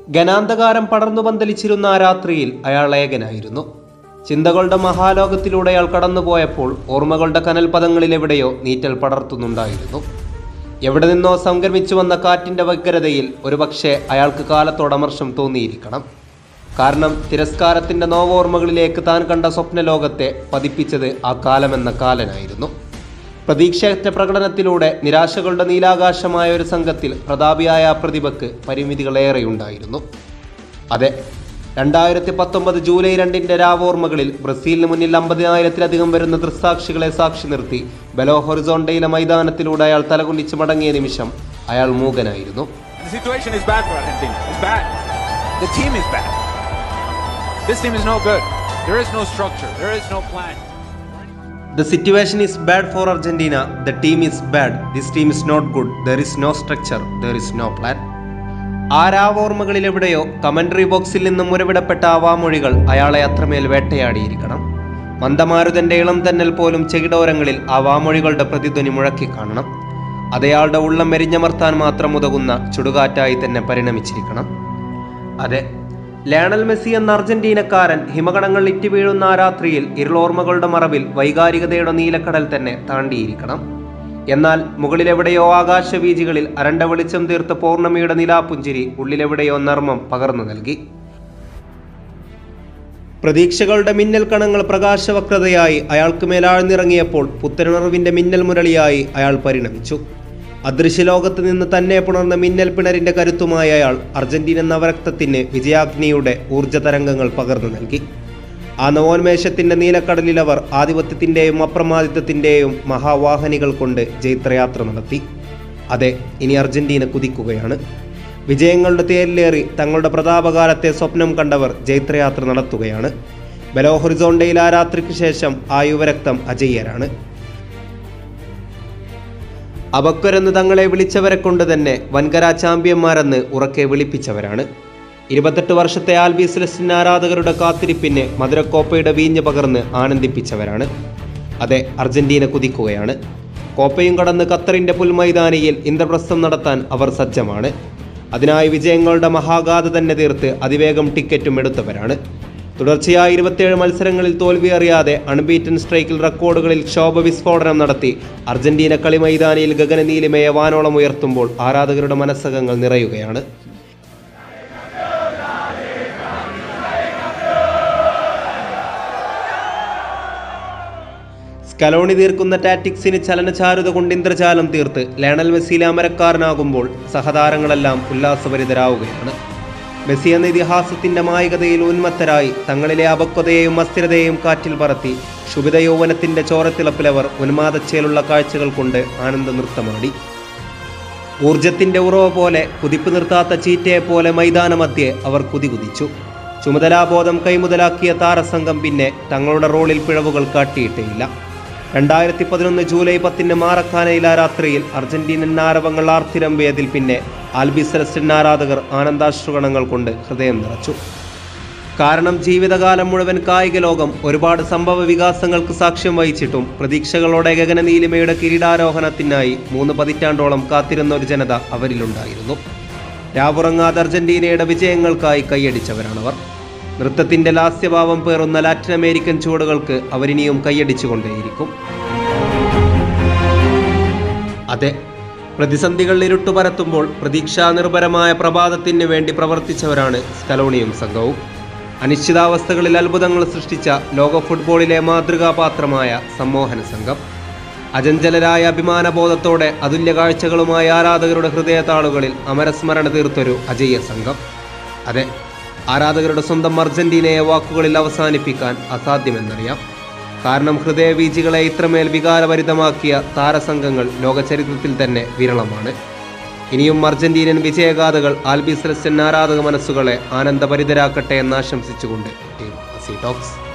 ഗനാന്തകാരം പടർന്നു പന്തലിച്ചിരുന്ന ആ രാത്രിയിൽ അയാൾ ഏകനായിരുന്നു ചിന്തകളുടെ മഹാലോകത്തിലൂടെ അയാൾ കടന്നുപോയപ്പോൾ ഓർമ്മകളുടെ കനൽപദങ്ങളിൽ എവിടെയോ നീറ്റൽ പടർത്തുന്നുണ്ടായിരുന്നു എവിടെ നിന്നോ സംക്രമിച്ചു വന്ന കാറ്റിന്റെ വ്യഗ്രതയിൽ ഒരുപക്ഷെ അയാൾക്ക് കാലത്തോടമർഷം തോന്നിയിരിക്കണം കാരണം തിരസ്കാരത്തിന്റെ നോവോർമ്മകളിലേക്ക് താൻ കണ്ട സ്വപ്നലോകത്തെ പതിപ്പിച്ചത് ആ കാലമെന്ന കാലനായിരുന്നു പ്രതീക്ഷയറ്റ പ്രകടനത്തിലൂടെ നിരാശകളുടെ നീലാകാശമായ ഒരു സംഘത്തിൽ പ്രതാപിയായ ആ പ്രതിഭയ്ക്ക് പരിമിതികളേറെയുണ്ടായിരുന്നു അതെ രണ്ടായിരത്തി പത്തൊമ്പത് ജൂലൈ രണ്ടിന്റെ രാവോർമ്മകളിൽ ബ്രസീലിന് മുന്നിൽ അമ്പതിനായിരത്തിലധികം വരുന്ന ദൃക്സാക്ഷികളെ സാക്ഷി നിർത്തി ബെലോ ഹൊറിസോണ്ടയിലെ മൈതാനത്തിലൂടെ അയാൾ തലകുനിച്ച് മടങ്ങിയ നിമിഷം അയാൾ മൂകനായിരുന്നു The situation is bad for Argentina. It's bad. The team is bad. This team is no good. There is no structure. There is no plan. The situation is bad for Argentina. The team is bad. This team is not good. There is no structure. There is no plan. ആ രാവോർമ്മകളിൽ എവിടെയോ commentary ബോക്സിൽ നിന്നും ഉരവിടപ്പെട്ട ആ വാമൊഴികൾ അയാളെ അത്രമേൽ വേട്ടയാടിയിരിക്കണം മന്ദമാരുതന്റെ ഇളം തന്നൽ പോലും ചെകിടോരങ്ങളിൽ ആ വാമൊഴികളുടെ പ്രതിധ്വനി മുഴക്കി കാണണം അതയാളുടെ ഉള്ളം മെരിഞ്ഞമർത്താൻ മാത്രം ഉതകുന്ന ചുടുകാറ്റായി തന്നെ പരിണമിച്ചിരിക്കണം അതെ ലയണൽ മെസ്സി എന്ന അർജന്റീനക്കാരൻ ഹിമകണങ്ങൾ ഇറ്റി വീഴുന്ന ആ രാത്രിയിൽ ഇരുളോർമ്മകളുടെ മറവിൽ വൈകാരികതയുടെ നീലക്കടൽ തന്നെ താണ്ടിയിരിക്കണം എന്നാൽ മുകളിലെവിടെയോ ആകാശവീജികളിൽ അരണ്ട വെളിച്ചം തീർത്ത പൗർണമിയുടെ നിലാപുഞ്ചിരി ഉള്ളിലെവിടെയോ നർമ്മം പകർന്നു നൽകി പ്രതീക്ഷകളുടെ മിന്നൽ കണങ്ങൾ പ്രകാശവക്രതയായി അയാൾക്ക് മേലാഴ്ന്നിറങ്ങിയപ്പോൾ പുത്തനുണർവിന്റെ മിന്നൽ മുരളിയായി അയാൾ പരിണമിച്ചു അദൃശ്യലോകത്ത് നിന്ന് തന്നെ പുണർന്ന മിന്നൽ പിണരിന്റെ കരുത്തുമായ അയാൾ അർജന്റീന നവരക്തത്തിന് വിജയാഗ്നിയുടെ ഊർജ്ജ തരംഗങ്ങൾ പകർന്നു നൽകി ആ നവോന്മേഷത്തിന്റെ നീലക്കടലിൽ അവർ ആധിപത്യത്തിന്റെയും അപ്രമാദിത്വത്തിന്റെയും മഹാവാഹനികൾ കൊണ്ട് ജൈത്രയാത്ര നടത്തി അതെ ഇനി അർജന്റീന കുതിക്കുകയാണ് വിജയങ്ങളുടെ തേരിലേറി തങ്ങളുടെ പ്രതാപകാലത്തെ സ്വപ്നം കണ്ടവർ ജൈത്രയാത്ര നടത്തുകയാണ് ബെലോ ഹൊറിസോണ്ടയിൽ ആ രാത്രിക്ക് ശേഷം ആ യുവരക്തം അജയ്യരാണ് അബക്കൊരെന്ന് തങ്ങളെ വിളിച്ചവരെ കൊണ്ട് തന്നെ വൻകര ചാമ്പ്യന്മാരെന്ന് ഉറക്കെ വിളിപ്പിച്ചവരാണ് ഇരുപത്തെട്ട് വർഷത്തെ ആൽബി സെലസ്റ്റിൻ ആരാധകരുടെ കാത്തിരിപ്പിന് മധുരക്കോപ്പയുടെ വീഞ്ഞ് പകർന്ന് ആനന്ദിപ്പിച്ചവരാണ് അതെ അർജന്റീന കുതിക്കുകയാണ് കോപ്പയും കടന്ന് ഖത്തറിന്റെ പുൽമൈതാനിയിൽ ഇന്ദ്രപ്രസ്ഥം നടത്താൻ അവർ സജ്ജമാണ് അതിനായി വിജയങ്ങളുടെ മഹാഗാഥ തന്നെ തീർത്ത് അതിവേഗം ടിക്കറ്റും എടുത്തവരാണ് തുടർച്ചയായി ഇരുപത്തിയേഴ് മത്സരങ്ങളിൽ തോൽവി അറിയാതെ അൺബീറ്റൻ സ്ട്രൈക്കിൽ റെക്കോർഡുകളിൽ ക്ഷോഭ വിസ്ഫോടനം നടത്തി അർജന്റീന കളി മൈതാനിയിൽ ഗഗനനീലിമയെ വാനോളം ഉയർത്തുമ്പോൾ ആരാധകരുടെ മനസ്സകങ്ങൾ നിറയുകയാണ് സ്കലോണി തീർക്കുന്ന ടാറ്റിക്സിന് ചലനചാരുത കൊണ്ട് ഇന്ദ്രജാലം തീർത്ത് ലയണൽ മെസ്സിയിലെ അമരക്കാരനാകുമ്പോൾ സഹതാരങ്ങളെല്ലാം ഉല്ലാസഭരിതരാവുകയാണ് മെസ്സി എന്ന ഇതിഹാസത്തിന്റെ മായികതയിൽ ഉന്മത്തരായി തങ്ങളിലെ അപക്വതയെയും അസ്ഥിരതയെയും കാറ്റിൽ പറത്തി ശുഭിത യൗവനത്തിന്റെ ചോരത്തിളപ്പിലവർ ഉന്മാദച്ചേലുള്ള കാഴ്ചകൾ കൊണ്ട് ആനന്ദ നൃത്തമാടി ഊർജത്തിന്റെ ഉറവ പോലെ കുതിപ്പ് നിർത്താത്ത ചീറ്റയെ പോലെ മൈതാനമധ്യേ അവർ കുതികുതിച്ചു ചുമതലാബോധം കൈമുതലാക്കിയ താരസംഘം പിന്നെ തങ്ങളുടെ റോളിൽ പിഴവുകൾ കാട്ടിയിട്ടേയില്ല രണ്ടായിരത്തി പതിനൊന്ന് ജൂലൈ പത്തിന് മാറക്കാനയിൽ ആ രാത്രിയിൽ അർജന്റീനൻ ആരവങ്ങൾ ആർത്തിരമ്പിയതിൽ പിന്നെ ആൽബി സെലസ്റ്റിൻ ആരാധകർ ആനന്ദാശ്രുഗണങ്ങൾ കൊണ്ട് ഹൃദയം നിറച്ചു കാരണം ജീവിതകാലം മുഴുവൻ കായിക ലോകം ഒരുപാട് സംഭവ വികാസങ്ങൾക്ക് സാക്ഷ്യം വഹിച്ചിട്ടും പ്രതീക്ഷകളോടെ ഗഗനനീലിമയുടെ കിരീടാരോഹണത്തിനായി മൂന്ന് പതിറ്റാണ്ടോളം കാത്തിരുന്ന ഒരു ജനത അവരിലുണ്ടായിരുന്നു രാവുറങ്ങാതെ അർജന്റീനയുടെ വിജയങ്ങൾക്കായി കൈയടിച്ചവരാണവർ നൃത്തത്തിന്റെ ലാസ്യഭാവം പേറുന്ന ലാറ്റിൻ അമേരിക്കൻ ചുവടുകൾക്ക് അവരിനിയും കൈയടിച്ചുകൊണ്ടേയിരിക്കും അതെ പ്രതിസന്ധികൾ ഇരുട്ടു പരത്തുമ്പോൾ പ്രതീക്ഷാ നിർഭരമായ പ്രഭാതത്തിന് വേണ്ടി പ്രവർത്തിച്ചവരാണ് സ്കലോണിയും സംഘവും അനിശ്ചിതാവസ്ഥകളിൽ അത്ഭുതങ്ങൾ സൃഷ്ടിച്ച ലോക ഫുട്ബോളിലെ മാതൃകാപാത്രമായ സമ്മോഹന സംഘം അജഞ്ചലരായ അഭിമാനബോധത്തോടെ അതുല്യ കാഴ്ചകളുമായ ആരാധകരുടെ ഹൃദയതാളുകളിൽ അമരസ്മരണ തീർത്തൊരു അജയ്യ സംഘം അതെ ആരാധകരുടെ സ്വന്തം അർജന്റീനയെ വാക്കുകളിൽ അവസാനിപ്പിക്കാൻ അസാധ്യമെന്നറിയാം കാരണം ഹൃദയവീചികളെ ഇത്രമേൽ വികാരഭരിതമാക്കിയ താരസംഘങ്ങൾ ലോകചരിത്രത്തിൽ തന്നെ വിരളമാണ് ഇനിയും അർജന്റീനൻ വിജയഗാഥകൾ ആൽബി സെലസ്റ്റൻ ആരാധക മനസ്സുകളെ ആനന്ദഭരിതരാക്കട്ടെ എന്ന് ആശംസിച്ചുകൊണ്ട് ടീം അസി ടോക്സ്